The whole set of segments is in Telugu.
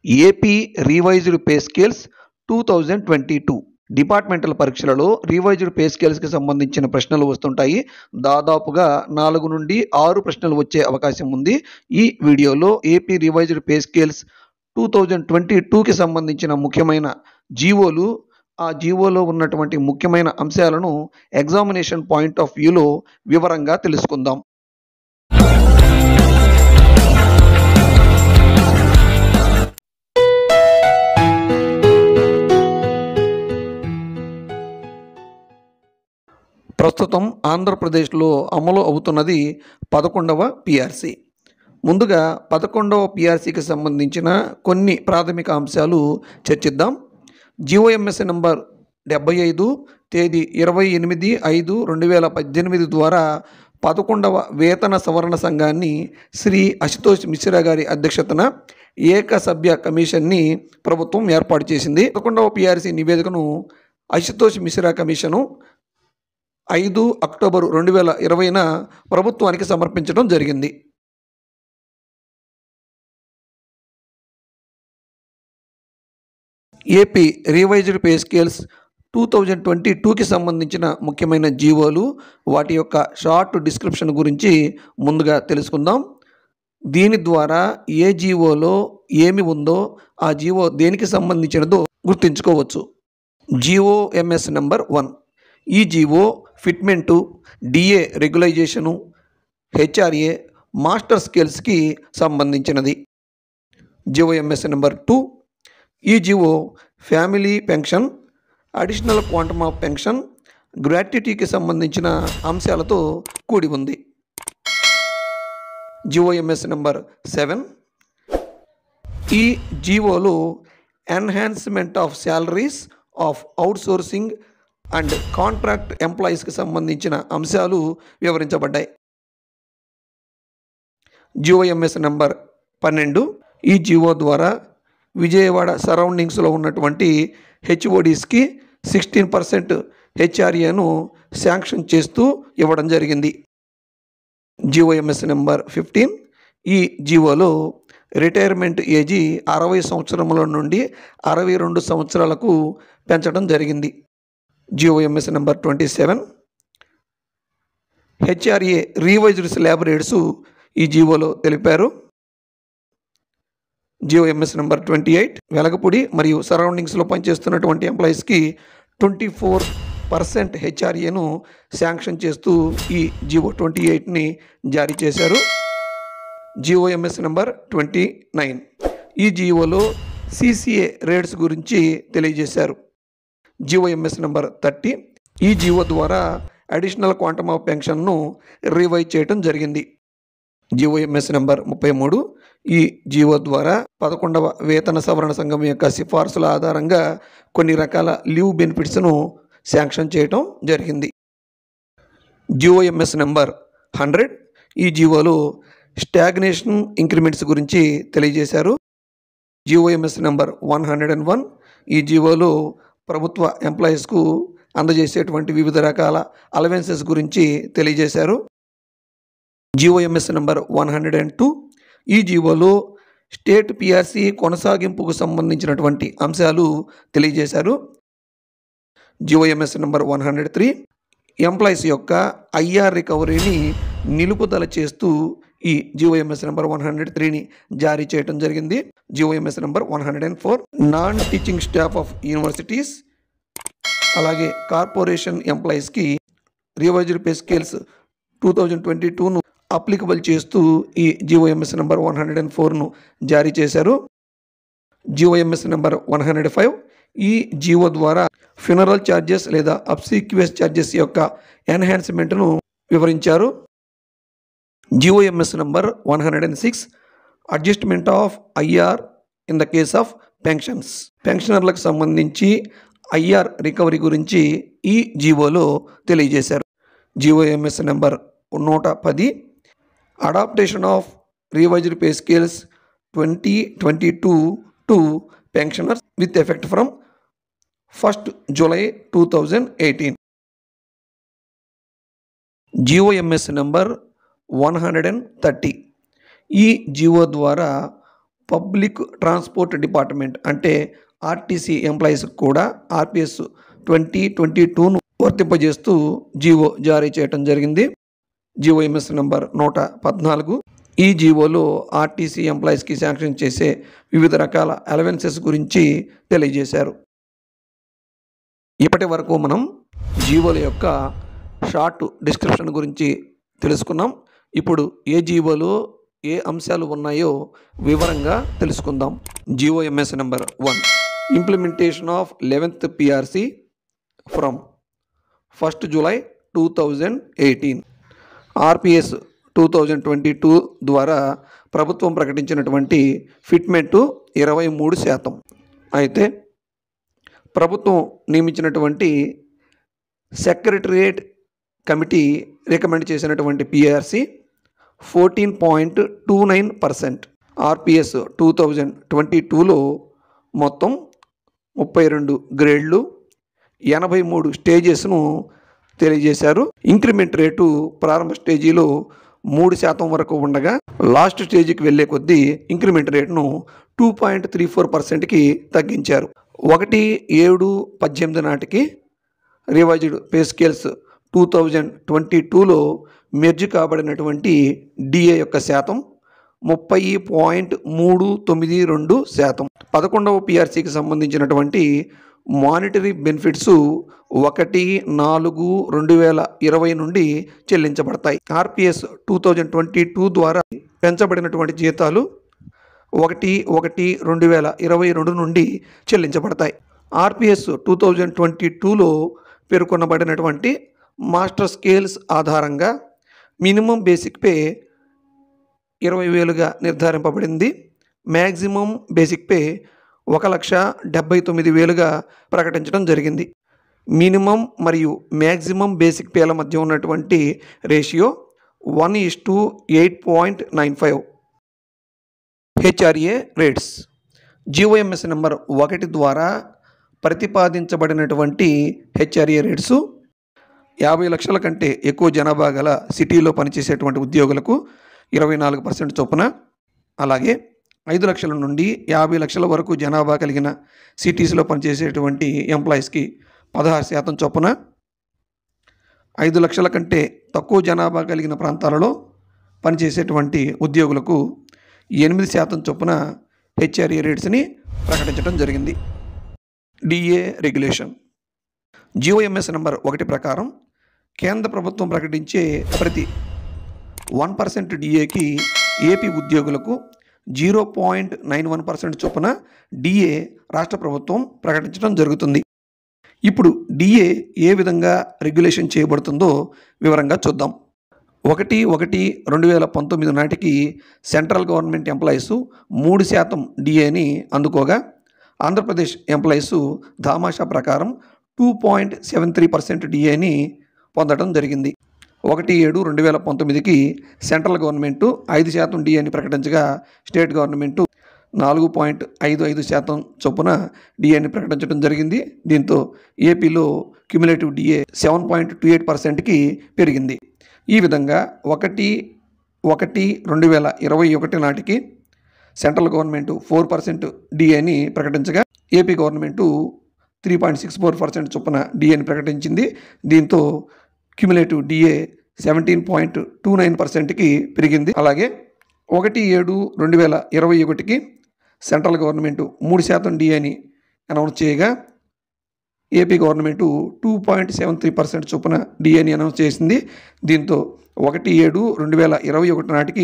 AP revised pay scales two thousand twenty two departmental పరీక్షలలో రివైజ్డ్ పే స్కేల్స్కి సంబంధించిన ప్రశ్నలు వస్తుంటాయి దాదాపుగా నాలుగు నుండి ఆరు ప్రశ్నలు వచ్చే అవకాశం ఉంది ఈ వీడియోలో AP revised pay scales two thousand twenty టూకి సంబంధించిన ముఖ్యమైన జీవోలు ఆ జీవోలో ఉన్నటువంటి ముఖ్యమైన అంశాలను ఎగ్జామినేషన్ పాయింట్ ఆఫ్ వ్యూలో వివరంగా తెలుసుకుందాం ప్రస్తుతం ఆంధ్రప్రదేశ్లో అమలు అవుతున్నది పదకొండవ పిఆర్సి ముందుగా పదకొండవ పిఆర్సికి సంబంధించిన కొన్ని ప్రాథమిక అంశాలు చర్చిద్దాం జిఓఎంఎస్ నంబర్ డెబ్బై ఐదు తేదీ ఇరవై ఎనిమిది ఐదు రెండు వేల పద్దెనిమిది ద్వారా పదకొండవ వేతన సవరణ సంఘాన్ని శ్రీ అశుతోష్ మిశ్రా గారి అధ్యక్షతన ఏకసభ్య కమిషన్ని ప్రభుత్వం ఏర్పాటు చేసింది పదకొండవ పిఆర్సి నివేదికను అశుతోష్ మిశ్రా కమిషను ఐదు అక్టోబర్ రెండు వేల ఇరవైన ప్రభుత్వానికి సమర్పించడం జరిగింది AP revised pay scales two thousand twenty టూకి సంబంధించిన ముఖ్యమైన జీవోలు వాటి యొక్క షార్ట్ డిస్క్రిప్షన్ గురించి ముందుగా తెలుసుకుందాం దీని ద్వారా ఏ జీవోలో ఏమి ఉందో ఆ జీవో దేనికి సంబంధించినదో గుర్తుంచుకోవచ్చు జిఓఎంఎస్ నెంబర్ వన్ ఈ GO fitment DA regularisation HRA master స్కేల్స్కి సంబంధించినది జిఓఎంఎస్ నెంబర్ టూ ఈ GO family pension additional quantum of pension గ్రాట్యుటీకి సంబంధించిన అంశాలతో కూడి ఉంది జిఓఎంఎస్ నెంబర్ సెవెన్ ఈ జీవోలో enhancement of salaries of outsourcing and contract ఎంప్లాయీస్కి సంబంధించిన అంశాలు వివరించబడ్డాయి జిఓఎంఎస్ నెంబర్ పన్నెండు ఈ జిఓ ద్వారా విజయవాడ సరౌండింగ్స్లో ఉన్నటువంటి హెచ్ఓడిస్కి సిక్స్టీన్ పర్సెంట్ హెచ్ఆర్ఏను శాంక్షన్ చేస్తూ ఇవ్వడం జరిగింది జిఓఎంఎస్ నెంబర్ ఫిఫ్టీన్ ఈ జిఓలో రిటైర్మెంట్ ఏజీ అరవై సంవత్సరముల నుండి అరవై రెండు సంవత్సరాలకు పెంచడం జరిగింది GOMS number twenty seven HRA revised slab rates ఈ జీవోలో తెలిపారు GOMS number twenty eight Velagapudi మరియు సరౌండింగ్స్లో పనిచేస్తున్నటువంటి ఎంప్లాయీస్కి ట్వంటీ ఫోర్ పర్సెంట్ హెచ్ఆర్ఏను శాంక్షన్ చేస్తూ ఈ జిఓ ట్వంటీ ఎయిట్ని జారీ చేశారు జిఓఎంఎస్ నెంబర్ ట్వంటీ నైన్ ఈ జిఓలో సిసిఏ రేట్స్ గురించి తెలియజేశారు జిఓఎంఎస్ నెంబర్ థర్టీ ఈ జిఓ ద్వారా అడిషనల్ క్వాంటమ్ ఆఫ్ పెన్షన్ను రివైజ్ చేయడం జరిగింది జిఓఎంఎస్ నెంబర్ ముప్పై మూడు ఈ జిఓ ద్వారా పదకొండవ వేతన సవరణ సంఘం యొక్క సిఫార్సుల ఆధారంగా కొన్ని రకాల లీవ్ బెనిఫిట్స్ను శాంక్షన్ చేయటం జరిగింది జిఓఎంఎస్ నెంబర్ హండ్రెడ్ ఈ జిఓలో స్టాగ్నేషన్ ఇంక్రిమెంట్స్ గురించి తెలియజేశారు GOMS number one hundred and one ఈ జిఓలో ప్రభుత్వ ఎంప్లాయీస్కు అందజేసేటువంటి వివిధ రకాల అలవెన్సెస్ గురించి తెలియజేశారు GOMS number one hundred and two ఈ జీవోలో స్టేట్ పిఆర్సి కొనసాగింపుకు సంబంధించినటువంటి అంశాలు తెలియజేశారు GOMS number one hundred three employees యొక్క ఐఆర్ రికవరీని నిలుపుదల చేస్తూ ఈ జిఓఎంఎస్ నెంబర్ వన్ హండ్రెడ్ త్రీని జారీ చేయడం జరిగింది GOMS number one hundred and four non teaching staff of universities అలాగే కార్పొరేషన్ ఎంప్లాయీస్కి revised pay scales two thousand twenty టూను అప్లికబుల్ చేస్తూ ఈ GOMS number one hundred and ఫోర్ను జారీ చేశారు GOMS number one hundred five ఈ జిఓ ద్వారా ఫ్యూనరల్ ఛార్జెస్ లేదా అబ్సీక్యూఎస్ ఛార్జెస్ యొక్క ఎన్హాన్స్మెంట్ను వివరించారు GOMS number one hundred and six adjustment of IR in the case of pensions పెన్షనర్లకు సంబంధించి ఐఆర్ రికవరీ గురించి ఈ జీవోలో తెలియజేశారు జిఓఎంఎస్ నెంబర్ నూట పది adaptation of revised pay scales twenty twenty two to pensioners with effect from first July two thousand eighteen GOMS number one hundred and thirty ఈ జిఓ ద్వారా పబ్లిక్ ట్రాన్స్పోర్ట్ డిపార్ట్మెంట్ అంటే ఆర్టీసీ ఎంప్లాయీస్కి కూడా ఆర్పిఎస్ ట్వంటీ ట్వంటీ టూను వర్తింపజేస్తూ జీవో జారీ చేయడం జరిగింది జీవో ఎంఎస్ నెంబర్ నూట పద్నాలుగు ఈ జీవోలో ఆర్టీసీ ఎంప్లాయీస్కి శాంక్షన్ చేసే వివిధ రకాల అలవెన్సెస్ గురించి తెలియజేశారు ఇప్పటి వరకు మనం జీవోల యొక్క షార్ట్ డిస్క్రిప్షన్ గురించి తెలుసుకున్నాం ఇప్పుడు ఏ జీవోలో ఏ అంశాలు ఉన్నాయో వివరంగా తెలుసుకుందాం GO MS number one implementation of eleventh PRC from first July two thousand eighteen RPS two thousand twenty two ద్వారా ప్రభుత్వం ప్రకటించినటువంటి ఫిట్మెంటు ఇరవై మూడు శాతం అయితే ప్రభుత్వం నియమించినటువంటి సెక్రటరియేట్ కమిటీ రికమెండ్ చేసినటువంటి PRC fourteen point two nine percent RPS two thousand twenty టూలో మొత్తం ముప్పై రెండు గ్రేడ్లు ఎనభై మూడు స్టేజెస్ను తెలియజేశారు ఇంక్రిమెంట్ రేటు ప్రారంభ స్టేజీలో మూడు శాతం వరకు ఉండగా లాస్ట్ స్టేజ్కి వెళ్ళే కొద్దీ ఇంక్రిమెంట్ రేటును టూ పాయింట్ త్రీ ఫోర్ పర్సెంట్కి తగ్గించారు ఒకటి ఏడు పద్దెనిమిది నాటికి revised pay scales two thousand twenty టూలో మెర్జ్ కాబడినటువంటి డిఏ యొక్క శాతం ముప్పై పాయింట్ మూడు తొమ్మిది రెండు శాతం పదకొండవ పిఆర్సీకి సంబంధించినటువంటి మానిటరీ బెనిఫిట్స్ ఒకటి నాలుగు రెండు వేల ఇరవై నుండి చెల్లించబడతాయి RPS two thousand twenty two ద్వారా పెంచబడినటువంటి జీతాలు ఒకటి ఒకటి రెండు వేల ఇరవై రెండు నుండి చెల్లించబడతాయి ఆర్పిఎస్ టూ థౌజండ్ ట్వంటీ టూలో పేర్కొనబడినటువంటి మాస్టర్ స్కేల్స్ ఆధారంగా మినిమం బేసిక్ పే ఇరవై వేలుగా నిర్ధారింపబడింది మ్యాక్సిమం బేసిక్ పే ఒక లక్ష డెబ్బై తొమ్మిది వేలుగా ప్రకటించడం జరిగింది మినిమం మరియు మ్యాక్సిమం బేసిక్ పేల మధ్య ఉన్నటువంటి ratio one is to eight point nine five HRA rates GOMS number ఒకటి ద్వారా ప్రతిపాదించబడినటువంటి హెచ్ఆర్ఏ రేట్స్ యాభై లక్షల కంటే ఎక్కువ జనాభా గల సిటీలో పనిచేసేటువంటి ఉద్యోగులకు ఇరవై నాలుగు పర్సెంట్ చొప్పున అలాగే ఐదు లక్షల నుండి యాభై లక్షల వరకు జనాభా కలిగిన సిటీస్లో పనిచేసేటువంటి ఎంప్లాయీస్కి పదహారు శాతం చొప్పున ఐదు లక్షల కంటే తక్కువ జనాభా కలిగిన ప్రాంతాలలో పనిచేసేటువంటి ఉద్యోగులకు ఎనిమిది శాతం చొప్పున హెచ్ఆర్ఏ రేట్స్ని ప్రకటించడం జరిగింది డిఏ రెగ్యులేషన్ జిఓఎంఎస్ నెంబర్ ఒకటి ప్రకారం కేంద్ర ప్రభుత్వం ప్రకటించే ప్రతి వన్ పర్సెంట్ డిఏకి ఏపీ ఉద్యోగులకు zero point nine one percent చొప్పున డిఏ రాష్ట్ర ప్రభుత్వం ప్రకటించడం జరుగుతుంది ఇప్పుడు డిఏ ఏ విధంగా రెగ్యులేషన్ చేయబడుతుందో వివరంగా చూద్దాం ఒకటి ఒకటి రెండు వేల పంతొమ్మిది నాటికి సెంట్రల్ గవర్నమెంట్ ఎంప్లాయీస్ మూడు శాతం డిఏని అందుకోగా ఆంధ్రప్రదేశ్ ఎంప్లాయీస్ దామాషా ప్రకారం two point seven three percent డిఏని పొందడం జరిగింది ఒకటి ఏడు రెండు వేల పంతొమ్మిదికి సెంట్రల్ గవర్నమెంట్ ఐదు శాతం డిఏని ప్రకటించగా స్టేట్ గవర్నమెంట్ నాలుగు పాయింట్ ఐదు ఐదు శాతం చొప్పున డిఏని ప్రకటించడం జరిగింది దీంతో ఏపీలో cumulative DA seven point two eight పర్సెంట్కి పెరిగింది ఈ విధంగా ఒకటి ఒకటి రెండు వేల ఇరవై ఒకటి నాటికి సెంట్రల్ గవర్నమెంట్ ఫోర్ పర్సెంట్ డిఏని ప్రకటించగా AP government three point six four percent చొప్పున డిఏని ప్రకటించింది దీంతో cumulative DA seventeen point two nine పర్సెంట్కి పెరిగింది అలాగే ఒకటి ఏడు రెండు వేల ఇరవై ఒకటికి సెంట్రల్ గవర్నమెంట్ మూడు శాతం డిఏని అనౌన్స్ చేయగా AP government two point seven three percent చొప్పున డిఏని అనౌన్స్ చేసింది దీంతో ఒకటి ఏడు రెండు వేల ఇరవై ఒకటి నాటికి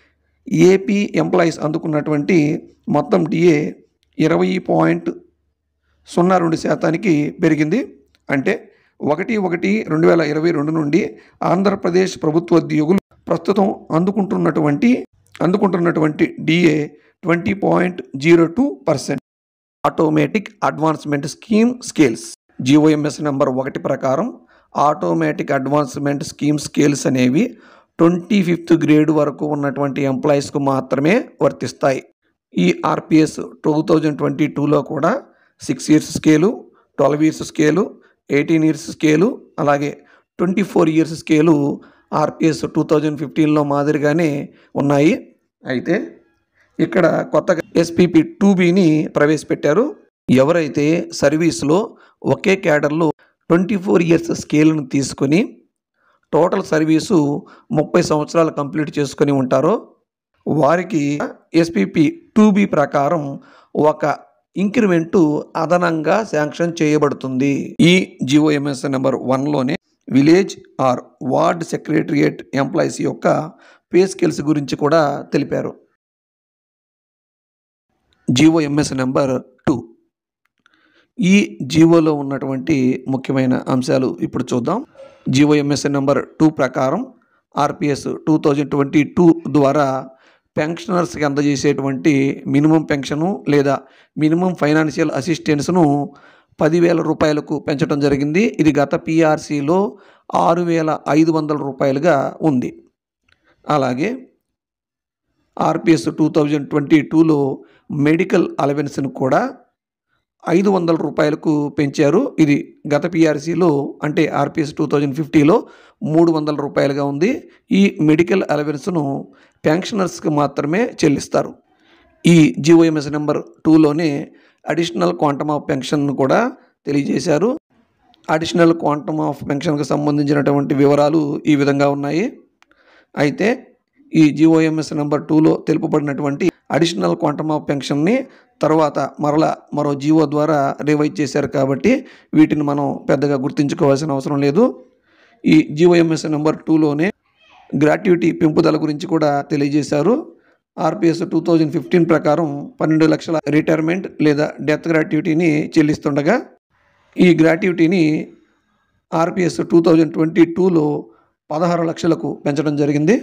ఏపీ ఎంప్లాయీస్ అందుకున్నటువంటి మొత్తం డిఏ ఇరవై పాయింట్ సున్నా రెండు శాతానికి పెరిగింది అంటే ఒకటి ఒకటి రెండు వేల ఇరవై రెండు నుండి ఆంధ్రప్రదేశ్ ప్రభుత్వ ఉద్యోగులు ప్రస్తుతం అందుకుంటున్నటువంటి అందుకుంటున్నటువంటి DA twenty point zero two percent automatic advancement scheme scales GOMS number ఒకటి ప్రకారం ఆటోమేటిక్ అడ్వాన్స్మెంట్ స్కీమ్ స్కేల్స్ అనేవి ట్వంటీ ఫిఫ్త్ గ్రేడ్ వరకు ఉన్నటువంటి ఎంప్లాయీస్కు మాత్రమే వర్తిస్తాయి ఈ ఆర్పిఎస్ టూ థౌజండ్ ట్వంటీ టూలో కూడా six years scale twelve years scale eighteen years scale అలాగే twenty four years scale RPS two thousand ఫిఫ్టీన్లో మాదిరిగానే ఉన్నాయి అయితే ఇక్కడ కొత్తగా ఎస్పీపీ టూ బిని ప్రవేశపెట్టారు ఎవరైతే సర్వీస్లో ఒకే క్యాడర్లో ట్వంటీ ఫోర్ ఇయర్స్ స్కేల్ను తీసుకొని టోటల్ సర్వీసు ముప్పై సంవత్సరాలు కంప్లీట్ చేసుకొని ఉంటారో వారికి ఎస్పీపీ టూ బి ప్రకారం ఒక ఇంక్రిమెంటు అదనంగా శాంక్షన్ చేయబడుతుంది ఈ జిఓఎంఎస్ నెంబర్ వన్లోనే village or ward secretariat employees యొక్క పే స్కేల్స్ గురించి కూడా తెలిపారు జిఓఎంఎస్ నెంబర్ టూ ఈ జీవోలో ఉన్నటువంటి ముఖ్యమైన అంశాలు ఇప్పుడు చూద్దాం జిఓఎంఎస్ నెంబర్ టూ ప్రకారం RPS two thousand twenty two ద్వారా పెన్షనర్స్కి అందజేసేటువంటి మినిమం పెన్షను లేదా మినిమం ఫైనాన్షియల్ అసిస్టెన్స్ను పదివేల రూపాయలకు పెంచడం జరిగింది ఇది గత పిఆర్సీలో ఆరు వేల ఐదు వందల రూపాయలుగా ఉంది అలాగే ఆర్పిఎస్ టూ థౌజండ్ ట్వంటీ టూలో మెడికల్ అలవెన్స్ను కూడా ఐదు వందల రూపాయలకు పెంచారు ఇది గత పిఆర్సీలో అంటే ఆర్పిఎస్ టూ థౌజండ్ ఫిఫ్టీలో మూడు వందల రూపాయలుగా ఉంది ఈ మెడికల్ అలవెన్స్ను పెన్షనర్స్కి మాత్రమే చెల్లిస్తారు ఈ జిఓఎంఎస్ నెంబర్ టూలోనే అడిషనల్ క్వాంటమ్ ఆఫ్ పెన్షన్ను కూడా తెలియజేశారు అడిషనల్ క్వాంటమ్ ఆఫ్ పెన్షన్కి సంబంధించినటువంటి వివరాలు ఈ విధంగా ఉన్నాయి అయితే ఈ జిఓఎంఎస్ నెంబర్ టూలో తెలుపబడినటువంటి అడిషనల్ క్వాంటమ్ ఆఫ్ పెన్షన్ని తర్వాత మరలా మరో జీవో ద్వారా రివైజ్ చేశారు కాబట్టి వీటిని మనం పెద్దగా గుర్తుంచుకోవాల్సిన అవసరం లేదు ఈ జిఓఎంఎస్ నెంబర్ టూలోనే గ్రాట్యుటీ పెంపుదల గురించి కూడా తెలియజేశారు ఆర్పిఎస్ టూ థౌజండ్ ఫిఫ్టీన్ ప్రకారం పన్నెండు లక్షల రిటైర్మెంట్ లేదా డెత్ గ్రాట్యుటీని చెల్లిస్తుండగా ఈ గ్రాట్యుటీని ఆర్పిఎస్ టూ థౌజండ్ ట్వంటీ టూలో పదహారు లక్షలకు పెంచడం జరిగింది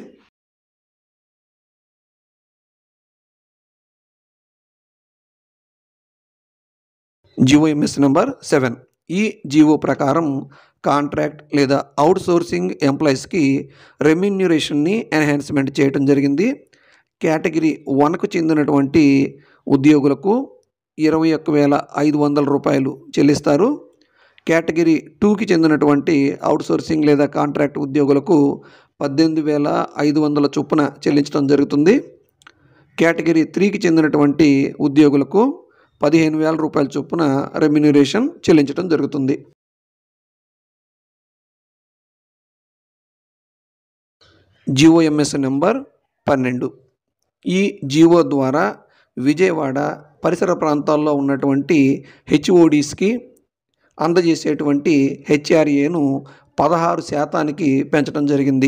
జిఓఎంఎస్ నెంబర్ సెవెన్ ఈ జిఓ ప్రకారం కాంట్రాక్ట్ లేదా అవుట్ సోర్సింగ్ ఎంప్లాయీస్కి రెమ్యూనరేషన్ని ఎన్హాన్స్మెంట్ చేయడం జరిగింది కేటగిరీ వన్కు చెందినటువంటి ఉద్యోగులకు ఇరవై ఒక్క వేల ఐదు వందల రూపాయలు చెల్లిస్తారు కేటగిరీ టూకి చెందినటువంటి అవుట్ సోర్సింగ్ లేదా కాంట్రాక్ట్ ఉద్యోగులకు పద్దెనిమిది వేల ఐదు వందల చొప్పున చెల్లించడం జరుగుతుంది కేటగిరీ త్రీకి చెందినటువంటి ఉద్యోగులకు పదిహేను వేల రూపాయల చొప్పున రెమ్యునరేషన్ చెల్లించడం జరుగుతుంది జిఓఎంఎస్ నెంబర్ పన్నెండు ఈ జిఓ ద్వారా విజయవాడ పరిసర ప్రాంతాల్లో ఉన్నటువంటి హెచ్ఓడిస్కి అందజేసేటువంటి హెచ్ఆర్ఏను పదహారు శాతానికి పెంచడం జరిగింది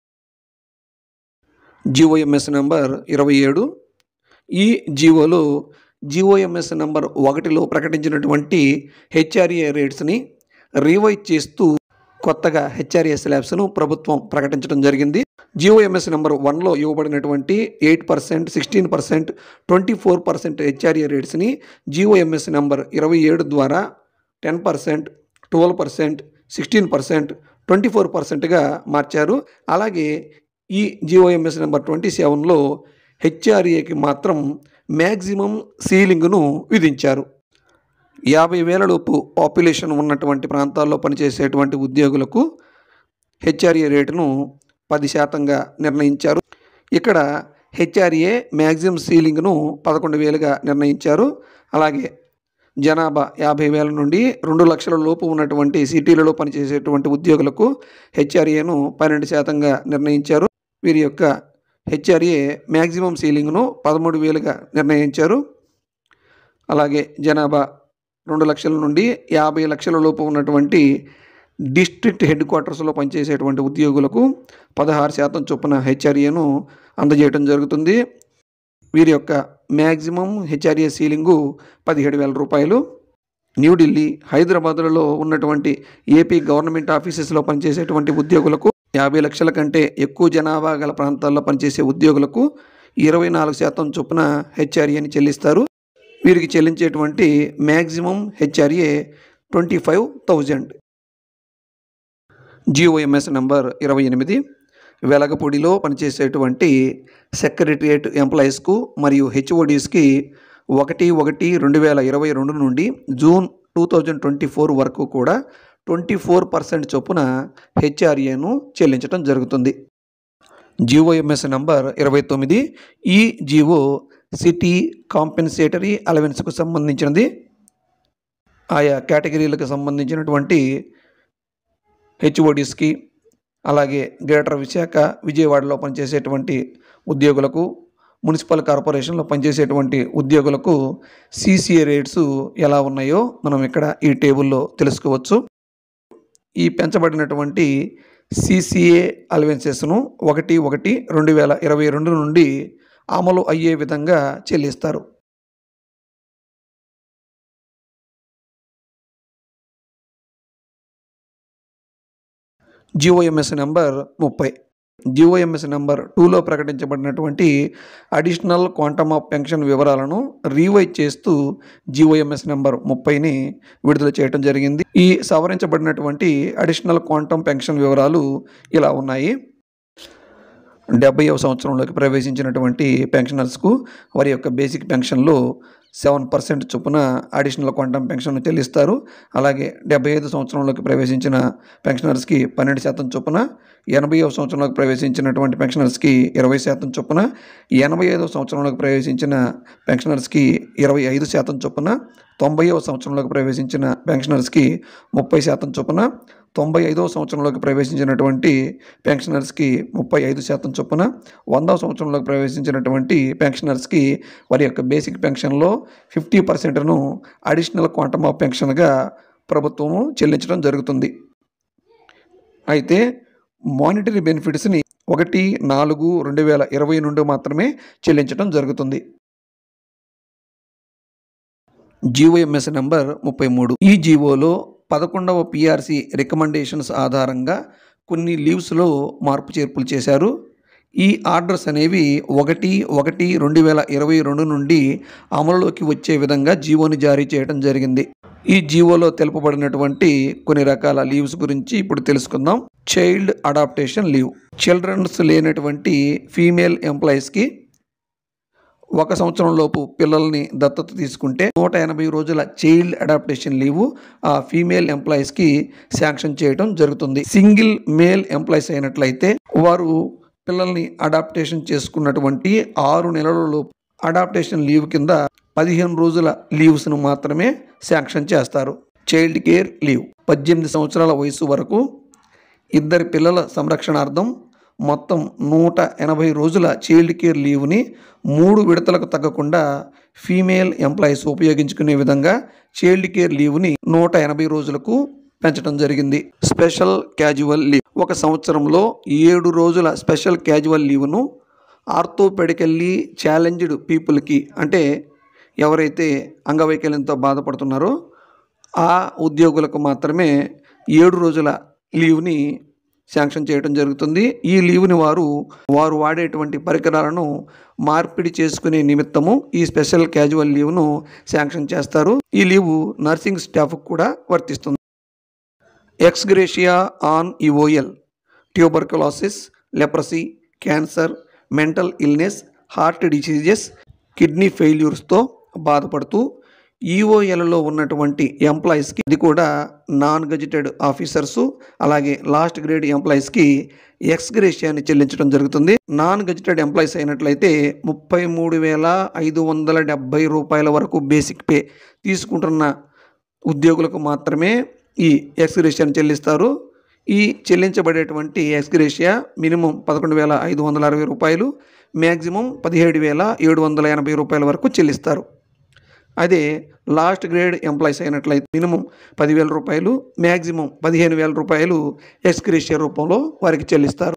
జిఓఎంఎస్ నెంబర్ ఇరవై ఏడు ఈ జిఓలో జిఓఎంఎస్ నెంబర్ ఒకటిలో ప్రకటించినటువంటి హెచ్ఆర్ఏ రేట్స్ని రివైజ్ చేస్తూ కొత్తగా హెచ్ఆర్ఏ స్లాబ్స్ను ప్రభుత్వం ప్రకటించడం జరిగింది జిఓఎంఎస్ నెంబర్ వన్లో ఇవ్వబడినటువంటి eight percent sixteen percent twenty four percent HRA రేట్స్ని జిఓఎంఎస్ నెంబర్ ఇరవై ఏడు ద్వారా ten percent twelve percent sixteen percent twenty four పర్సెంట్గా మార్చారు అలాగే ఈ జిఓఎంఎస్ నెంబర్ ట్వంటీ సెవెన్లో హెచ్ఆర్ఏకి మాత్రం మ్యాక్సిమం సీలింగ్ను విధించారు యాభై వేలలోపు పాపులేషన్ ఉన్నటువంటి ప్రాంతాల్లో పనిచేసేటువంటి ఉద్యోగులకు హెచ్ఆర్ఏ రేటును పది శాతంగా నిర్ణయించారు ఇక్కడ హెచ్ఆర్ఏ మ్యాక్సిమం సీలింగ్ను పదకొండు వేలుగా నిర్ణయించారు అలాగే జనాభా యాభై వేల నుండి రెండు లక్షల లోపు ఉన్నటువంటి సిటీలలో పనిచేసేటువంటి ఉద్యోగులకు హెచ్ఆర్ఏను పన్నెండు శాతంగా నిర్ణయించారు వీరి యొక్క హెచ్ఆర్ఏ మ్యాక్సిమం సీలింగ్ను పదమూడు వేలుగా నిర్ణయించారు అలాగే జనాభా రెండు లక్షల నుండి యాభై లక్షల లోపు ఉన్నటువంటి డిస్ట్రిక్ట్ హెడ్ క్వార్టర్స్లో పనిచేసేటువంటి ఉద్యోగులకు పదహారు శాతం చొప్పున హెచ్ఆర్ఏను అందజేయడం జరుగుతుంది వీరి యొక్క మ్యాక్సిమం హెచ్ఆర్ఏ సీలింగు పదిహేడు వేల రూపాయలు న్యూఢిల్లీ హైదరాబాద్లలో ఉన్నటువంటి ఏపీ గవర్నమెంట్ ఆఫీసెస్లో పనిచేసేటువంటి ఉద్యోగులకు యాభై లక్షల కంటే ఎక్కువ జనాభా గల ప్రాంతాల్లో పనిచేసే ఉద్యోగులకు ఇరవై నాలుగు శాతం చొప్పున హెచ్ఆర్ఏని చెల్లిస్తారు వీరికి చెల్లించేటువంటి maximum HRA twenty five thousand GOMS number ఇరవై ఎనిమిది వెలగపూడిలో పనిచేసేటువంటి సెక్రటరియట్ ఎంప్లాయీస్కు మరియు హెచ్ఓడీస్కి ఒకటి ఒకటి రెండు వేల ఇరవై రెండు నుండి June two thousand twenty four వరకు కూడా ట్వంటీ ఫోర్ పర్సెంట్ చొప్పున హెచ్ఆర్ఏను చెల్లించడం జరుగుతుంది జిఓఎంఎస్ నంబర్ ఇరవై తొమ్మిది ఈ జిఓ సిటీ కాంపెన్సేటరీ అలవెన్స్కు సంబంధించినది ఆయా కేటగిరీలకు సంబంధించినటువంటి హెచ్ఓడిస్కి అలాగే గ్రేటర్ విశాఖ విజయవాడలో పనిచేసేటువంటి ఉద్యోగులకు మున్సిపల్ కార్పొరేషన్లో పనిచేసేటువంటి ఉద్యోగులకు సిసిఏ రేట్స్ ఎలా ఉన్నాయో మనం ఇక్కడ ఈ టేబుల్లో తెలుసుకోవచ్చు ఈ పెంచబడినటువంటి సిసిఏ అలవెన్సెస్ను ఒకటి ఒకటి రెండు వేల ఇరవై రెండు నుండి అమలు అయ్యే విధంగా చెల్లిస్తారు జిఓఎంఎస్ నెంబర్ ముప్పై జిఓఎంఎస్ నెంబర్ టూలో ప్రకటించబడినటువంటి అడిషనల్ క్వాంటమ్ ఆఫ్ పెన్షన్ వివరాలను రీవైజ్ చేస్తూ జిఓఎంఎస్ నెంబర్ ముప్పైని విడుదల చేయడం జరిగింది ఈ సవరించబడినటువంటి అడిషనల్ క్వాంటమ్ పెన్షన్ వివరాలు ఇలా ఉన్నాయి డెబ్బైవ సంవత్సరంలోకి ప్రవేశించినటువంటి పెన్షనర్స్కు వారి యొక్క బేసిక్ పెన్షన్లో సెవెన్ పర్సెంట్ చొప్పున అడిషనల్ క్వాంటమ్ పెన్షన్ చెల్లిస్తారు అలాగే డెబ్బై ఐదు సంవత్సరంలోకి ప్రవేశించిన పెన్షనర్స్కి పన్నెండు శాతం చొప్పున ఎనభైవ సంవత్సరంలోకి ప్రవేశించినటువంటి పెన్షనర్స్కి ఇరవై శాతం చొప్పున ఎనభై ఐదవ సంవత్సరంలోకి ప్రవేశించిన పెన్షనర్స్కి ఇరవై ఐదు శాతం చొప్పున తొంభైవ సంవత్సరంలోకి ప్రవేశించిన పెన్షనర్స్కి ముప్పై శాతం చొప్పున తొంభై ఐదవ సంవత్సరంలోకి ప్రవేశించినటువంటి పెన్షనర్స్కి ముప్పై ఐదు శాతం చొప్పున వందవ సంవత్సరంలోకి ప్రవేశించినటువంటి పెన్షనర్స్కి వారి యొక్క బేసిక్ పెన్షన్లో ఫిఫ్టీ పర్సెంట్ను అడిషనల్ క్వాంటమ్ ఆఫ్ పెన్షన్గా ప్రభుత్వము చెల్లించడం జరుగుతుంది అయితే మానిటరీ బెనిఫిట్స్ని ఒకటి నాలుగు రెండు వేల ఇరవై నుండి మాత్రమే చెల్లించడం జరుగుతుంది జీఓఎంఎస్ నెంబర్ ముప్పై మూడు ఈ జీవోలో పదకొండవ పిఆర్సి రికమెండేషన్స్ ఆధారంగా కొన్ని లీవ్స్లో మార్పు చేర్పులు చేశారు ఈ ఆర్డర్స్ అనేవి ఒకటి ఒకటి రెండు వేల ఇరవై రెండు నుండి అమలులోకి వచ్చే విధంగా జీవోని జారీ చేయడం జరిగింది ఈ జీవోలో తెలుపబడినటువంటి కొన్ని రకాల లీవ్స్ గురించి ఇప్పుడు తెలుసుకుందాం చైల్డ్ అడాప్టేషన్ లీవ్ చిల్డ్రన్స్ లేనటువంటి ఫీమేల్ ఎంప్లాయీస్కి ఒక సంవత్సరం లోపు పిల్లల్ని దత్తత తీసుకుంటే నూట ఎనభై రోజుల చైల్డ్ అడాప్టేషన్ లీవ్ ఆ ఫీమేల్ ఎంప్లాయీస్కి శాంక్షన్ చేయడం జరుగుతుంది సింగిల్ మేల్ ఎంప్లాయీస్ అయినట్లయితే వారు పిల్లల్ని అడాప్టేషన్ చేసుకున్నటువంటి ఆరు నెలలలో అడాప్టేషన్ లీవ్ కింద పదిహేను రోజుల లీవ్స్ను మాత్రమే శాంక్షన్ చేస్తారు చైల్డ్ కేర్ లీవ్ పద్దెనిమిది సంవత్సరాల వయసు వరకు ఇద్దరి పిల్లల సంరక్షణార్థం మొత్తం నూట ఎనభై రోజుల చైల్డ్ కేర్ లీవ్ని మూడు విడతలకు తగ్గకుండా ఫీమేల్ ఎంప్లాయీస్ ఉపయోగించుకునే విధంగా చైల్డ్ కేర్ లీవ్ని నూట ఎనభై రోజులకు పెంచడం జరిగింది స్పెషల్ క్యాజువల్ లీవ్ ఒక సంవత్సరంలో ఏడు రోజుల స్పెషల్ క్యాజువల్ లీవ్ను ఆర్థోపెడికల్లీ ఛాలెంజ్డ్ పీపుల్కి అంటే ఎవరైతే అంగవైకల్యంతో బాధపడుతున్నారో ఆ ఉద్యోగులకు మాత్రమే ఏడు రోజుల లీవ్ని శాంక్షన్ చేయడం జరుగుతుంది ఈ లీవ్ని వారు వారు వాడేటువంటి పరికరాలను మార్పిడి చేసుకునే నిమిత్తము ఈ స్పెషల్ క్యాజువల్ లీవ్ను శాంక్షన్ చేస్తారు ఈ లీవ్ నర్సింగ్ స్టాఫ్కు కూడా వర్తిస్తుంది ex gratia on EOL tuberculosis leprosy cancer mental illness heart diseases kidney ఫెయిల్యూర్స్తో బాధపడుతూ ఈఓఎల్లో ఉన్నటువంటి ఎంప్లాయీస్కి ఇది కూడా నాన్ గజిటెడ్ ఆఫీసర్సు అలాగే లాస్ట్ గ్రేడ్ ఎంప్లాయీస్కి ఎక్స్గ్రేషియాని చెల్లించడం జరుగుతుంది నాన్ గజిటెడ్ ఎంప్లాయీస్ అయినట్లయితే ముప్పై మూడు వేల ఐదు వందల డెబ్బై రూపాయల వరకు బేసిక్ పే తీసుకుంటున్న ఉద్యోగులకు మాత్రమే ఈ ఎక్స్గ్రేషియాని చెల్లిస్తారు ఈ చెల్లించబడేటువంటి ఎక్స్గ్రేషియా మినిమం పదకొండు వేల ఐదు వందల అరవై రూపాయలు మ్యాక్సిమం పదిహేడు వేల ఏడు వందల ఎనభై రూపాయల వరకు చెల్లిస్తారు అదే లాస్ట్ గ్రేడ్ ఎంప్లాయీస్ అయినట్లయితే మినిమం పదివేల రూపాయలు మ్యాక్సిమం పదిహేను వేల రూపాయలు ఎక్స్గ్రేషియా రూపంలో వారికి చెల్లిస్తారు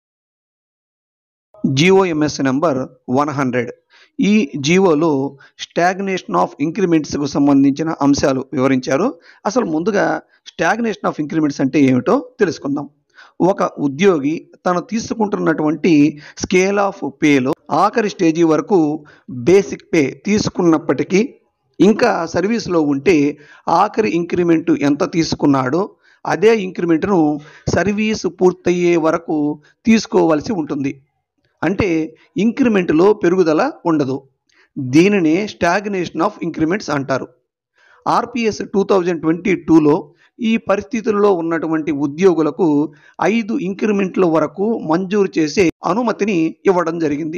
జిఓఎంఎస్ నెంబర్ వన్ హండ్రెడ్ ఈ జీవోలో స్టాగ్నేషన్ ఆఫ్ ఇంక్రిమెంట్స్కు సంబంధించిన అంశాలు వివరించారు అసలు ముందుగా స్టాగ్నేషన్ ఆఫ్ ఇంక్రిమెంట్స్ అంటే ఏమిటో తెలుసుకుందాం ఒక ఉద్యోగి తను తీసుకుంటున్నటువంటి స్కేల్ ఆఫ్ పేలో ఆఖరి స్టేజీ వరకు బేసిక్ పే తీసుకున్నప్పటికీ ఇంకా సర్వీస్లో ఉంటే ఆఖరి ఇంక్రిమెంట్ ఎంత తీసుకున్నాడో అదే ఇంక్రిమెంట్ను సర్వీస్ పూర్తయ్యే వరకు తీసుకోవాల్సి ఉంటుంది అంటే ఇంక్రిమెంట్లో పెరుగుదల ఉండదు దీనినే స్టాగ్నేషన్ ఆఫ్ ఇంక్రిమెంట్స్ అంటారు ఆర్పిఎస్ టూ థౌజండ్ ట్వంటీ టూలో ఈ పరిస్థితుల్లో ఉన్నటువంటి ఉద్యోగులకు ఐదు ఇంక్రిమెంట్ల వరకు మంజూరు చేసే అనుమతిని ఇవ్వడం జరిగింది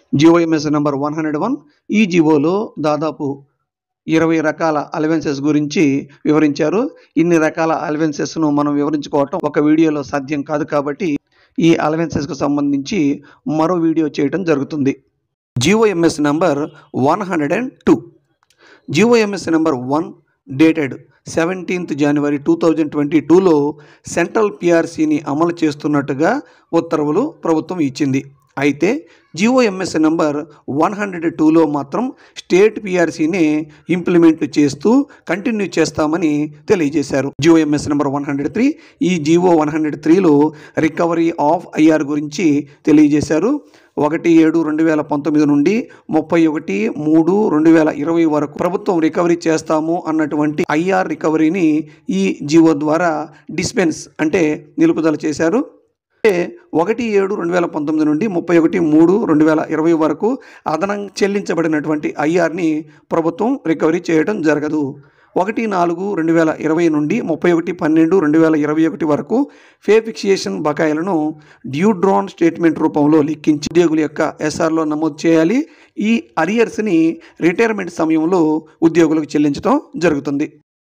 GOMS number one hundred one ఈ జివోలో దాదాపు ఇరవై రకాల అలవెన్సెస్ గురించి వివరించారు ఇన్ని రకాల అలవెన్సెస్ను మనం వివరించుకోవటం ఒక వీడియోలో సాధ్యం కాదు కాబట్టి ఈ అలవెన్సెస్కు సంబంధించి మరో వీడియో చేయటం జరుగుతుంది GOMS number one hundred and two GOMS number one dated seventeenth January two thousand twenty టూలో సెంట్రల్ పిఆర్సీని అమలు చేస్తున్నట్టుగా ఉత్తర్వులు ప్రభుత్వం ఇచ్చింది అయితే జిఓఎంఎస్ నెంబర్ వన్ హండ్రెడ్ టూలో మాత్రం స్టేట్ పిఆర్సీని ఇంప్లిమెంట్ చేస్తూ కంటిన్యూ చేస్తామని తెలియజేశారు GOMS number one hundred three ఈ జిఓ వన్ హండ్రెడ్ త్రీలో రికవరీ ఆఫ్ ఐఆర్ గురించి తెలియజేశారు ఒకటి ఏడు రెండు వేల పంతొమ్మిది నుండి ముప్పై ఒకటి మూడు రెండు వేల ఇరవై వరకు ప్రభుత్వం రికవరీ చేస్తాము అన్నటువంటి ఐఆర్ రికవరీని ఈ జిఓ ద్వారా డిస్పెన్స్ అంటే నిలుపుదల చేశారు అంటే ఒకటి ఏడు రెండు వేల పంతొమ్మిది నుండి ముప్పై ఒకటి మూడు రెండు వేల ఇరవై వరకు అదనంగా చెల్లించబడినటువంటి ఐఆర్ని ప్రభుత్వం రికవరీ చేయడం జరగదు ఒకటి నాలుగు రెండు వేల ఇరవై నుండి ముప్పై ఒకటి పన్నెండు రెండు వేల ఇరవై ఒకటి వరకు ఫే ఫిక్సియేషన్ బకాయిలను డ్యూ డ్రాన్ స్టేట్మెంట్ రూపంలో లెక్కించి ఉద్యోగుల యొక్క ఎస్ఆర్లో నమోదు చేయాలి ఈ అరియర్స్ని రిటైర్మెంట్ సమయంలో ఉద్యోగులకు చెల్లించడం జరుగుతుంది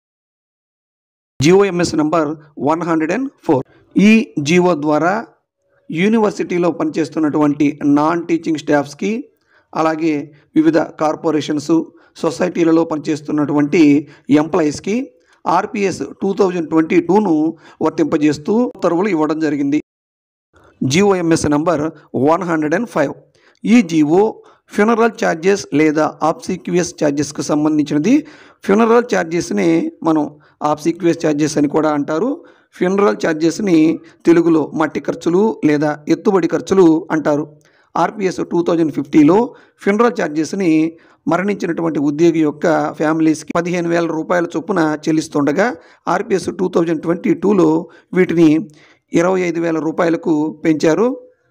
GOMS number one hundred and four ఈ జిఓ ద్వారా యూనివర్సిటీలో పనిచేస్తున్నటువంటి నాన్ టీచింగ్ స్టాఫ్స్కి అలాగే వివిధ కార్పొరేషన్స్ సొసైటీలలో పనిచేస్తున్నటువంటి ఎంప్లాయీస్కి ఆర్పిఎస్ టూ థౌజండ్ ట్వంటీ టూను వర్తింపజేస్తూ ఉత్తర్వులు ఇవ్వడం జరిగింది GOMS number one hundred and five ఈ జిఓ ఫ్యూనరల్ ఛార్జెస్ లేదా ఆబ్సిక్యూఎస్ ఛార్జెస్కి సంబంధించినది ఫ్యూనరల్ ఛార్జెస్ని మనం ఆబ్సిక్యూఎస్ ఛార్జెస్ అని కూడా అంటారు ఫ్యూనరల్ ఛార్జెస్ని తెలుగులో మట్టి ఖర్చులు లేదా ఎత్తుబడి ఖర్చులు అంటారు ఆర్పిఎస్ టూ థౌజండ్ ఫిఫ్టీలో ఫ్యూనరల్ ఛార్జెస్ని మరణించినటువంటి ఉద్యోగి యొక్క ఫ్యామిలీస్కి పదిహేను వేల రూపాయల చొప్పున చెల్లిస్తుండగా ఆర్పిఎస్ టూ థౌజండ్ ట్వంటీ టూలో వీటిని ఇరవై ఐదు వేల రూపాయలకు పెంచారు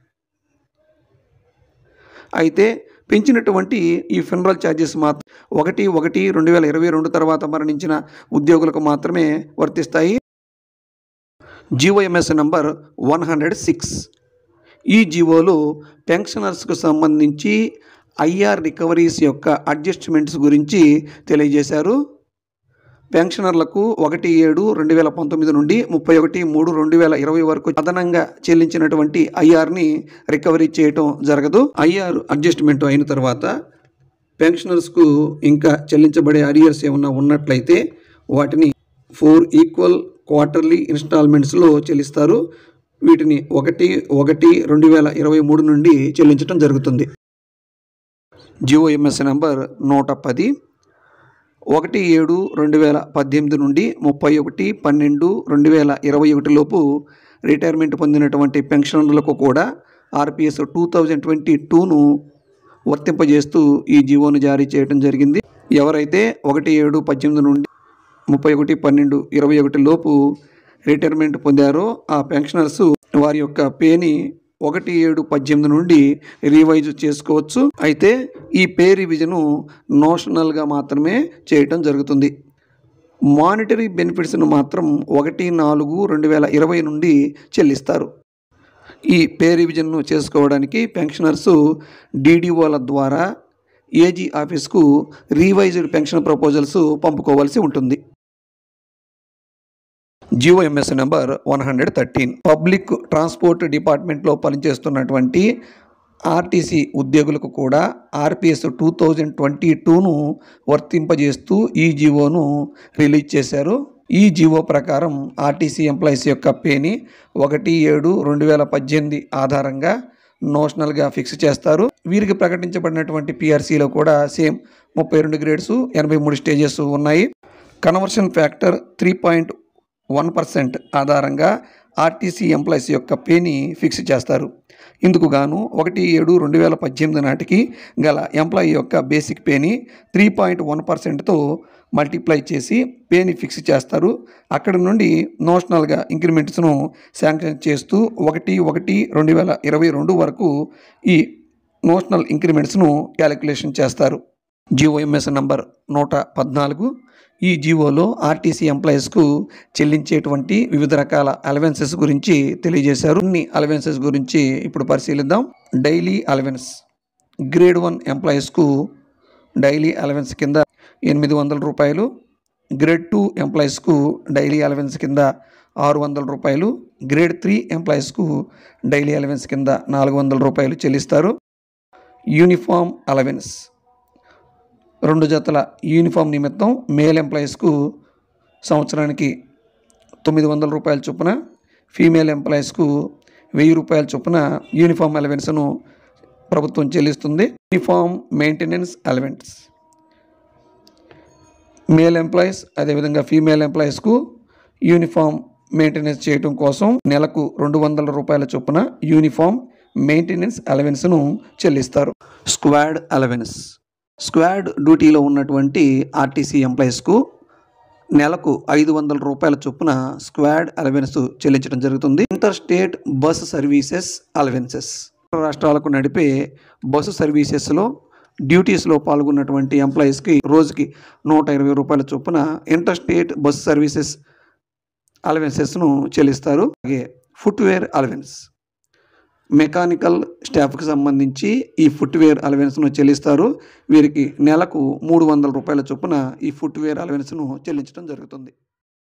అయితే పెంచినటువంటి ఈ ఫినరల్ ఛార్జెస్ మాత్రం ఒకటి ఒకటి రెండు వేల ఇరవై రెండు తర్వాత మరణించిన ఉద్యోగులకు మాత్రమే వర్తిస్తాయి GOMS number one hundred six ఈ జీవోలో పెన్షనర్స్కు సంబంధించి ఐఆర్ రికవరీస్ యొక్క అడ్జస్ట్మెంట్స్ గురించి తెలియజేశారు పెన్షనర్లకు ఒకటి ఏడు రెండు వేల పంతొమ్మిది నుండి ముప్పై ఒకటి మూడు రెండు వేల ఇరవై వరకు అదనంగా చెల్లించినటువంటి ఐఆర్ని రికవరీ చేయటం జరగదు ఐఆర్ అడ్జస్ట్మెంట్ అయిన తర్వాత పెన్షనర్స్కు ఇంకా చెల్లించబడే అరియర్స్ ఏమన్నా ఉన్నట్లయితే వాటిని ఫోర్ ఈక్వల్ క్వార్టర్లీ ఇన్స్టాల్మెంట్స్లో చెల్లిస్తారు వీటిని ఒకటి ఒకటి రెండు వేల ఇరవై మూడు నుండి చెల్లించడం జరుగుతుంది జిఓఎంఎస్ నెంబర్ నూట పది ఒకటి ఏడు రెండు వేల పద్దెనిమిది నుండి ముప్పై ఒకటి పన్నెండు రెండు వేల ఇరవై ఒకటి లోపు రిటైర్మెంట్ పొందినటువంటి పెన్షనర్లకు కూడా ఆర్పిఎస్ టూ థౌజండ్ ట్వంటీ టూను వర్తింపజేస్తూ ఈ జీవోను జారీ చేయడం జరిగింది ఎవరైతే ఒకటి ఏడు పద్దెనిమిది నుండి ముప్పై ఒకటి పన్నెండు ఇరవై ఒకటి లోపు రిటైర్మెంట్ పొందారో ఆ పెన్షనర్స్ వారి యొక్క పేని ఒకటి ఏడు పద్దెనిమిది నుండి రివైజ్ చేసుకోవచ్చు అయితే ఈ పే రివిజను నోషనల్గా మాత్రమే చేయటం జరుగుతుంది మానిటరీ బెనిఫిట్స్ను మాత్రం ఒకటి నాలుగు రెండు వేల ఇరవై నుండి చెల్లిస్తారు ఈ పే రివిజన్ను చేసుకోవడానికి పెన్షనర్స్ డీడీఓల ద్వారా ఏజీ ఆఫీస్కు రీవైజ్డ్ పెన్షన్ ప్రపోజల్స్ పంపుకోవాల్సి ఉంటుంది GOMS number one hundred thirteen public transport డిపార్ట్మెంట్లో పనిచేస్తున్నటువంటి ఆర్టీసీ ఉద్యోగులకు కూడా ఆర్పిఎస్ టూ థౌజండ్ ట్వంటీ టూను వర్తింపజేస్తూ ఈ జీవోను రిలీజ్ చేశారు ఈ జీవో ప్రకారం ఆర్టీసీ ఎంప్లాయీస్ యొక్క పేని ఒకటి ఏడు రెండు వేల పద్దెనిమిది ఆధారంగా నోషనల్గా ఫిక్స్ చేస్తారు వీరికి ప్రకటించబడినటువంటి పిఆర్సీలో కూడా సేమ్ ముప్పై రెండు గ్రేడ్స్ ఎనభై మూడు స్టేజెస్ ఉన్నాయి conversion factor three point one percent ఆధారంగా ఆర్టీసీ ఎంప్లాయీస్ యొక్క పేని ఫిక్స్ చేస్తారు ఇందుకు గాను ఒకటి ఏడు రెండు వేల పద్దెనిమిది నాటికి గల ఎంప్లాయీ యొక్క బేసిక్ పేని త్రీ పాయింట్ వన్ పర్సెంట్తో మల్టిప్లై చేసి పేని ఫిక్స్ చేస్తారు అక్కడ నుండి నోషనల్గా ఇంక్రిమెంట్స్ను శాంక్షన్ చేస్తూ ఒకటి ఒకటి రెండు వేల ఇరవై రెండు వరకు ఈ నోషనల్ ఇంక్రిమెంట్స్ను క్యాలిక్యులేషన్ చేస్తారు జిఓఎంఎస్ నంబర్ నూట పద్నాలుగు ఈ జీవోలో ఆర్టీసీ ఎంప్లాయీస్కు చెల్లించేటువంటి వివిధ రకాల అలవెన్సెస్ గురించి తెలియజేశారు అన్ని అలవెన్సెస్ గురించి ఇప్పుడు పరిశీలిద్దాం డైలీ అలవెన్స్ గ్రేడ్ వన్ ఎంప్లాయీస్కు డైలీ అలవెన్స్ కింద ఎనిమిది వందల రూపాయలు గ్రేడ్ టూ ఎంప్లాయీస్కు డైలీ అలవెన్స్ కింద ఆరు వందల రూపాయలు గ్రేడ్ త్రీ ఎంప్లాయీస్కు డైలీ అలవెన్స్ కింద నాలుగు వందల రూపాయలు చెల్లిస్తారు యూనిఫామ్ అలవెన్స్ రెండు జతల యూనిఫామ్ నిమిత్తం మేల్ ఎంప్లాయీస్కు సంవత్సరానికి తొమ్మిది వందల రూపాయల చొప్పున ఫీమేల్ ఎంప్లాయీస్కు వెయ్యి రూపాయల చొప్పున యూనిఫామ్ అలవెన్స్ను ప్రభుత్వం చెల్లిస్తుంది uniform maintenance allowance male employees అదేవిధంగా ఫీమేల్ ఎంప్లాయీస్కు యూనిఫామ్ మెయింటెనెన్స్ చేయడం కోసం నెలకు రెండు వందల రూపాయల చొప్పున యూనిఫామ్ మెయింటెనెన్స్ అలవెన్స్ను చెల్లిస్తారు స్క్వాడ్ అలవెన్స్ స్క్వాడ్ డ్యూటీలో ఉన్నటువంటి ఆర్టీసీ ఎంప్లాయీస్కు నెలకు ఐదు వందల రూపాయల చొప్పున స్క్వాడ్ అలవెన్స్ చెల్లించడం జరుగుతుంది inter state bus services allowances రాష్ట్రాలకు నడిపే బస్సు సర్వీసెస్లో డ్యూటీస్లో పాల్గొన్నటువంటి ఎంప్లాయీస్కి రోజుకి నూట ఇరవై రూపాయల చొప్పున ఇంటర్ స్టేట్ బస్ సర్వీసెస్ అలవెన్సెస్ను చెల్లిస్తారు అలాగే ఫుట్వేర్ అలవెన్స్ మెకానికల్ స్టాఫ్కి సంబంధించి ఈ ఫుట్వేర్ అలవెన్స్ను చెల్లిస్తారు వీరికి నెలకు మూడు వందల రూపాయల చొప్పున ఈ ఫుట్వేర్ అలవెన్స్ను చెల్లించడం జరుగుతుంది